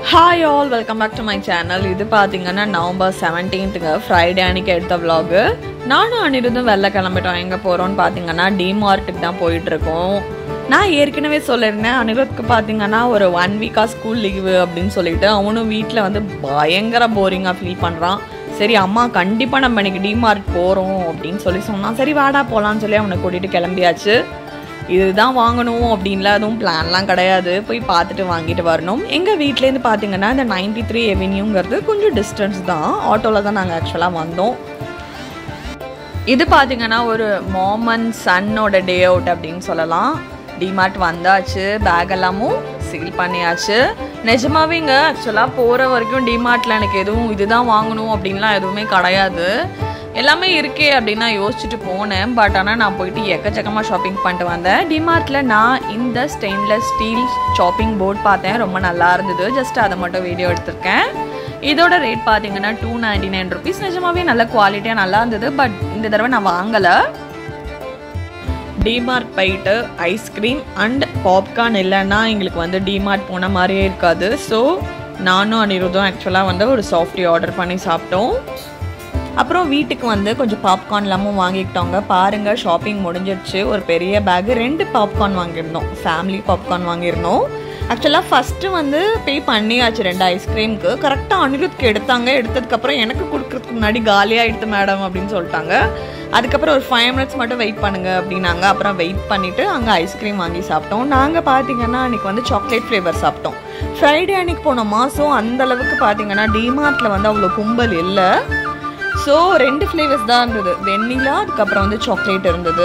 hi all welcome back to my channel இது பார்த்தீங்கன்னா November செவன்டீன்த்துங்க Friday அன்னைக்கு எடுத்த vlog நானும் அனிருதும் வெளில கிளம்பிட்டோம் எங்கே போகிறோம்னு பார்த்தீங்கன்னா டிமார்ட்டுக்கு தான் போயிட்டுருக்கோம் நான் ஏற்கனவே சொல்லியிருந்தேன் அனிருத்துக்கு பார்த்தீங்கன்னா ஒரு ஒன் வீக்காக ஸ்கூல் லீவு அப்படின்னு சொல்லிட்டு அவனும் வீட்டில் வந்து பயங்கர போரிங்காக ஃபீல் பண்ணுறான் சரி அம்மா கண்டிப்பாக நம்ம இன்னைக்கு டிமார்ட் போகிறோம் அப்படின்னு சொல்லி சொன்னான் சரி வாடா போகலான்னு சொல்லி அவனை கூட்டிகிட்டு கிளம்பியாச்சு இதுதான் வாங்கணும் அப்படின்லாம் எதுவும் பிளான்லாம் கிடையாது போய் பார்த்துட்டு வாங்கிட்டு வரணும் எங்கள் வீட்டிலேருந்து பார்த்தீங்கன்னா இந்த நைன்டி த்ரீ எவென்யூங்கிறது கொஞ்சம் டிஸ்டன்ஸ் தான் ஆட்டோவில் தான் நாங்கள் ஆக்சுவலாக வந்தோம் இது பார்த்தீங்கன்னா ஒரு மாமன் சன்னோட டே அவுட் அப்படின்னு சொல்லலாம் டிமார்ட் வந்தாச்சு பேக் எல்லாமும் சீல் பண்ணியாச்சு நிஜமாவேங்க ஆக்சுவலாக போகிற வரைக்கும் டிமார்ட்டில் எனக்கு எதுவும் இதுதான் வாங்கணும் அப்படின்லாம் எதுவுமே கிடையாது எல்லாமே இருக்கே அப்படின்னு நான் யோசிச்சுட்டு போனேன் பட் ஆனால் நான் போயிட்டு எக்கச்சக்கமாக ஷாப்பிங் பண்ணிட்டு வந்தேன் டிமார்ட்டில் நான் இந்த ஸ்டெயின்லெஸ் ஸ்டீல் ஷாப்பிங் போர்ட் பார்த்தேன் ரொம்ப நல்லா இருந்தது ஜஸ்ட் அதை மட்டும் வீடியோ எடுத்திருக்கேன் இதோட ரேட் பார்த்தீங்கன்னா டூ நைன்டி நைன் ருபீஸ் நிஜமாவே நல்ல குவாலிட்டியாக நல்லா இருந்தது பட் இந்த தடவை நான் வாங்கலை டிமார்ட் போயிட்டு ஐஸ்கிரீம் அண்ட் பாப்கார்ன் இல்லைன்னா எங்களுக்கு வந்து டிமார்ட் போன மாதிரியே இருக்காது ஸோ நானும் அனிருதும் ஆக்சுவலாக வந்து ஒரு சாஃப்டி ஆர்டர் பண்ணி சாப்பிட்டோம் அப்புறம் வீட்டுக்கு வந்து கொஞ்சம் பாப்கார்ன் எல்லாமும் வாங்கிக்கிட்டோங்க பாருங்கள் ஷாப்பிங் முடிஞ்சிடுச்சு ஒரு பெரிய பேக் ரெண்டு பாப்கார்ன் வாங்கியிருந்தோம் ஃபேமிலி பாப்கார்ன் வாங்கியிருந்தோம் ஆக்சுவலாக ஃபஸ்ட்டு வந்து பே பண்ணியாச்சு ரெண்டு ஐஸ்கிரீமுக்கு கரெக்டாக அனிருத்க்கு எடுத்தாங்க எடுத்ததுக்கப்புறம் எனக்கு கொடுக்குறதுக்கு முன்னாடி காலியாக எடுத்து மேடம் அப்படின்னு சொல்லிட்டாங்க அதுக்கப்புறம் ஒரு ஃபைவ் மினிட்ஸ் மட்டும் வெயிட் பண்ணுங்க அப்படின்னாங்க அப்புறம் வெயிட் பண்ணிவிட்டு அங்கே ஐஸ்கிரீம் வாங்கி சாப்பிட்டோம் நாங்கள் பார்த்தீங்கன்னா அன்றைக்கி வந்து சாக்லேட் ஃப்ளேவர் சாப்பிட்டோம் ஃப்ரைடே அன்னைக்கு போனோமா ஸோ அந்த அளவுக்கு பார்த்தீங்கன்னா டிமார்ட்டில் வந்து அவ்வளோ கும்பல் இல்லை ஸோ ரெண்டு ஃப்ளேவர்ஸ் தான் இருந்தது வெண்ணிலா அதுக்கப்புறம் வந்து சாக்லேட் இருந்தது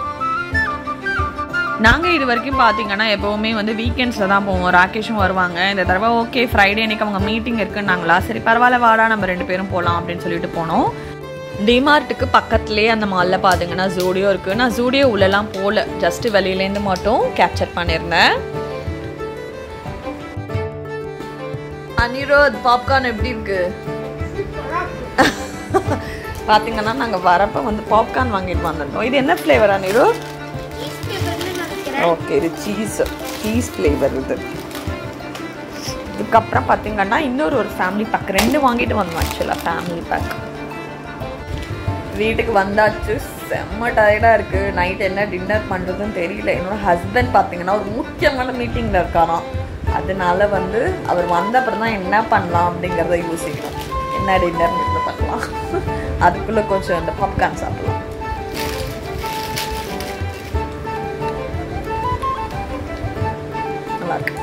நாங்கள் இது வரைக்கும் பார்த்தீங்கன்னா எப்போவுமே வந்து வீக்கெண்ட்ஸில் தான் போவோம் ராகேஷும் வருவாங்க இந்த தடவை ஓகே ஃப்ரைடே அன்னைக்கு அவங்க மீட்டிங் இருக்குன்னாங்களா சரி பரவாயில்ல வாடா நம்ம ரெண்டு பேரும் போகலாம் அப்படின்னு சொல்லிட்டு போனோம் டிமார்ட்டுக்கு பக்கத்துலேயே அந்த மாலில் பார்த்தீங்கன்னா ஜூடியோ இருக்குது நான் ஜூடியோ உள்ளெல்லாம் போகல ஜஸ்ட் வெளியிலேருந்து மட்டும் கேப்சர் பண்ணியிருந்தேன் அனிரோத் பாப்கார்ன் எப்படி இருக்கு பார்த்தீங்கன்னா நாங்கள் வரப்போ வந்து பாப்கார்ன் வாங்கிட்டு வந்திருந்தோம் இது என்ன ஃப்ளேவர் அனிரோத் ஓகே இது சீஸ் சீஸ் ஃப்ளேவர் இது இதுக்கப்புறம் பார்த்தீங்கன்னா இன்னொரு ஒரு ஃபேமிலி பேக் ரெண்டு வாங்கிட்டு வந்தோம் ஆக்சுவலாக ஃபேமிலி பேக் வீட்டுக்கு வந்தாச்சு செம்ம டயர்டாக இருக்குது நைட் என்ன டின்னர் பண்ணுறதுன்னு தெரியல என்னோட ஹஸ்பண்ட் பார்த்தீங்கன்னா ஒரு முக்கியமான மீட்டிங்கில் இருக்காராம் அதனால வந்து அவர் வந்த அப்புறம் தான் என்ன பண்ணலாம் அப்படிங்கிறத யோசிக்கணும் என்ன டின்னர்ங்கிறத பண்ணலாம் அதுக்குள்ளே கொஞ்சம் அந்த பாப்கார்ன் சாப்பிடலாம் நல்லா இருக்கு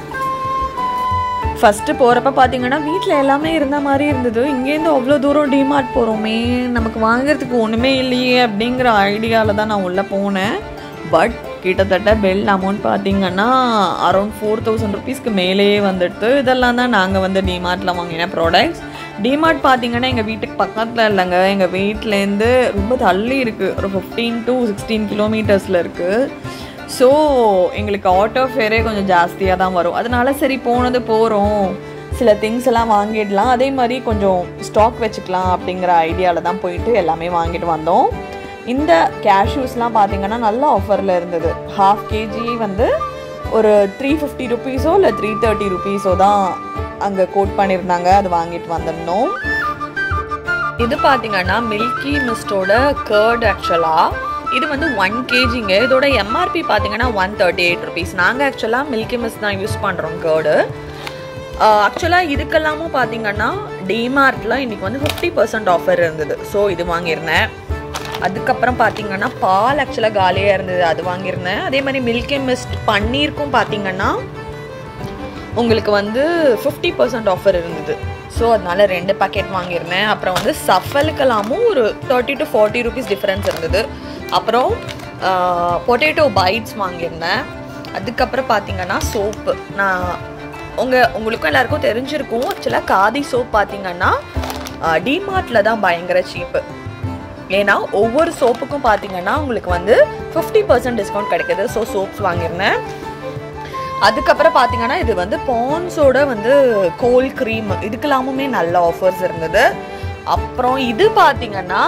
ஃபஸ்ட்டு போகிறப்ப பார்த்தீங்கன்னா வீட்டில் எல்லாமே இருந்த மாதிரி இருந்தது இங்கேருந்து அவ்வளோ தூரம் டிமார்ட் போகிறோமே நமக்கு வாங்குறதுக்கு ஒன்றுமே இல்லையே அப்படிங்கிற ஐடியாவில் தான் நான் உள்ளே போனேன் பட் கிட்டத்தட்ட பெல் அமௌண்ட் பார்த்தீங்கன்னா அரௌண்ட் ஃபோர் தௌசண்ட் ருபீஸ்க்கு மேலேயே வந்துடுது இதெல்லாம் தான் நாங்கள் வந்து டிமார்ட்டில் வாங்கின ப்ராடக்ட்ஸ் டிமார்ட் பார்த்தீங்கன்னா எங்கள் வீட்டுக்கு பக்கத்தில் இல்லைங்க எங்கள் வீட்டிலேருந்து ரொம்ப தள்ளி இருக்குது ஒரு ஃபிஃப்டீன் டு சிக்ஸ்டீன் கிலோமீட்டர்ஸில் இருக்குது ஸோ எங்களுக்கு ஆட்டோ ஃபேரே கொஞ்சம் ஜாஸ்தியாக தான் வரும் அதனால சரி போனது போகிறோம் சில திங்ஸ் எல்லாம் வாங்கிடலாம் அதே மாதிரி கொஞ்சம் ஸ்டாக் வச்சுக்கலாம் அப்படிங்கிற ஐடியாவில் தான் போயிட்டு எல்லாமே வாங்கிட்டு வந்தோம் இந்த கேஷ்யூஸ்லாம் பார்த்தீங்கன்னா நல்ல ஆஃபரில் இருந்தது ஹாஃப் கேஜி வந்து ஒரு த்ரீ ஃபிஃப்டி ருபீஸோ இல்லை த்ரீ தேர்ட்டி ருபீஸோ தான் அங்கே கோட் பண்ணியிருந்தாங்க அது வாங்கிட்டு வந்திருந்தோம் இது பார்த்தீங்கன்னா மில்கி மிஸ்டோட கர்ட் ஆக்சுவலாக இது வந்து ஒன் கேஜிங்க இதோட எம்ஆர்பி பார்த்தீங்கன்னா ஒன் தேர்ட்டி எயிட் ருபீஸ் நாங்கள் ஆக்சுவலாக மில்கி மிஸ் தான் யூஸ் பண்ணுறோம் கேர்டு ஆக்சுவலாக இதுக்கெல்லாமும் பார்த்தீங்கன்னா டிமார்ட்டில் இன்றைக்கி வந்து ஃபிஃப்டி பர்சன்ட் ஆஃபர் இருந்தது ஸோ இது வாங்கியிருந்தேன் அதுக்கப்புறம் பார்த்தீங்கன்னா பால் ஆக்சுவலாக காலியாக இருந்தது அது வாங்கியிருந்தேன் அதே மாதிரி மில்கி மிஸ்ட் பன்னீருக்கும் பார்த்தீங்கன்னா உங்களுக்கு வந்து ஃபிஃப்டி பர்சன்ட் ஆஃபர் இருந்தது ஸோ அதனால ரெண்டு பேக்கெட் வாங்கியிருந்தேன் அப்புறம் வந்து சஃபலுக்கெல்லாமும் ஒரு thirty to forty rupees difference இருந்தது அப்புறம் பொட்டேட்டோ பைட்ஸ் வாங்கியிருந்தேன் அதுக்கப்புறம் பார்த்தீங்கன்னா சோப்பு நான் உங்கள் உங்களுக்கும் எல்லாருக்கும் தெரிஞ்சிருக்கும் ஆக்சுவலாக காதி சோப் பார்த்தீங்கன்னா டிமார்ட்டில் தான் பயங்கர சீப்பு ஏன்னா ஒவ்வொரு சோப்புக்கும் பார்த்தீங்கன்னா உங்களுக்கு வந்து ஃபிஃப்டி பர்சன்ட் டிஸ்கவுண்ட் கிடைக்குது ஸோ சோப்ஸ் வாங்கியிருந்தேன் அதுக்கப்புறம் பார்த்தீங்கன்னா இது வந்து பான்ஸோட வந்து கோல் க்ரீம் இதுக்கெல்லாமுமே நல்ல ஆஃபர்ஸ் இருந்தது அப்புறம் இது பார்த்தீங்கன்னா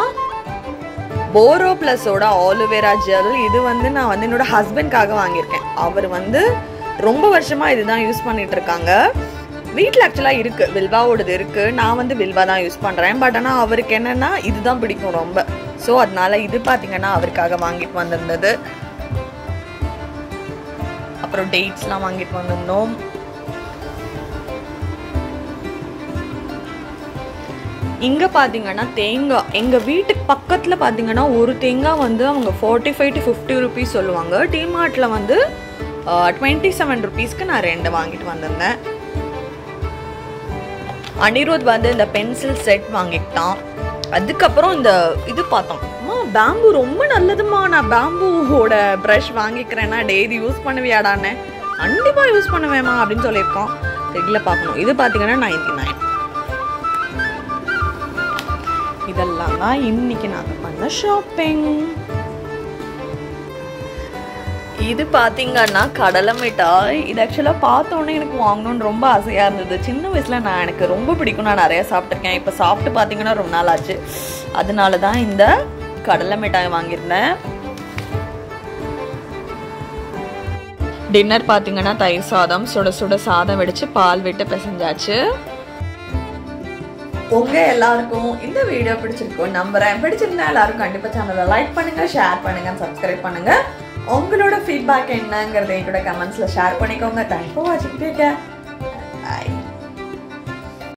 போரோ ப்ளஸோட ஆலுவேரா ஜெல் இது வந்து நான் வந்து என்னோட ஹஸ்பண்ட்காக வாங்கியிருக்கேன் அவர் வந்து ரொம்ப வருஷமாக இதுதான் யூஸ் பண்ணிட்டு இருக்காங்க வீட்டில் ஆக்சுவலாக இருக்குது வில்வாவோடது இருக்குது நான் வந்து வில்வா தான் யூஸ் பண்ணுறேன் பட் ஆனால் அவருக்கு என்னென்னா இதுதான் பிடிக்கும் ரொம்ப ஸோ அதனால இது பார்த்தீங்கன்னா அவருக்காக வாங்கிட்டு வந்திருந்தது அப்புறம் டேட்ஸ்லாம் வாங்கிட்டு வந்திருந்தோம் இங்கே பார்த்தீங்கன்னா தேங்காய் எங்கள் வீட்டுக்கு பக்கத்தில் பார்த்தீங்கன்னா ஒரு தேங்காய் வந்து அவங்க forty five to fifty rupees சொல்லுவாங்க டிமார்ட்டில் வந்து டுவெண்ட்டி செவன் ருபீஸ்க்கு நான் ரெண்டு வாங்கிட்டு வந்திருந்தேன் அனிருத் வந்து இந்த பென்சில் செட் வாங்கிட்டான் அதுக்கப்புறம் இந்த இது பார்த்தோம் அம்மா பேம்பு ரொம்ப நல்லதுமா நான் பேம்புவோட ப்ரஷ் வாங்கிக்கிறேன்னா டெய்லி யூஸ் பண்ணுவியாடான்னு கண்டிப்பாக யூஸ் பண்ணுவேம்மா அப்படின்னு சொல்லியிருக்கோம் ரெகுலர் பார்க்கணும் இது பார்த்தீங்கன்னா நைன்டி நைன் இதெல்லாம் தான் இன்னைக்கு நாங்கள் பண்ண ஷாப்பிங் இது பார்த்தீங்கன்னா கடலை மிட்டாய் இது ஆக்சுவலாக பார்த்தோன்னே எனக்கு வாங்கணும்னு ரொம்ப ஆசையாக இருந்தது சின்ன வயசில் நான் எனக்கு ரொம்ப பிடிக்கும் நான் நிறைய சாப்பிட்ருக்கேன் இப்போ சாப்பிட்டு பார்த்தீங்கன்னா ரொம்ப நாள் ஆச்சு அதனால தான் இந்த கடலை மிட்டாய் வாங்கியிருந்தேன் டின்னர் பார்த்தீங்கன்னா தயிர் சாதம் சுட சுட சாதம் வெடிச்சு பால் விட்டு பிசைஞ்சாச்சு உங்க எல்லாருக்கும் இந்த வீடியோ பிடிச்சிருக்கும் நம்புறேன் பிடிச்சிருந்தா எல்லாரும் கண்டிப்பா சேனலை லைக் பண்ணுங்க ஷேர் பண்ணுங்க சப்ஸ்கிரைப் பண்ணுங்க உங்களோட ஃபீட்பேக் என்னங்கிறத என் கூட கமெண்ட்ஸ்ல ஷேர் பண்ணிக்கோங்க தேங்க்ஸ் ஃபார் வாட்சிங் டேக் கேர் பை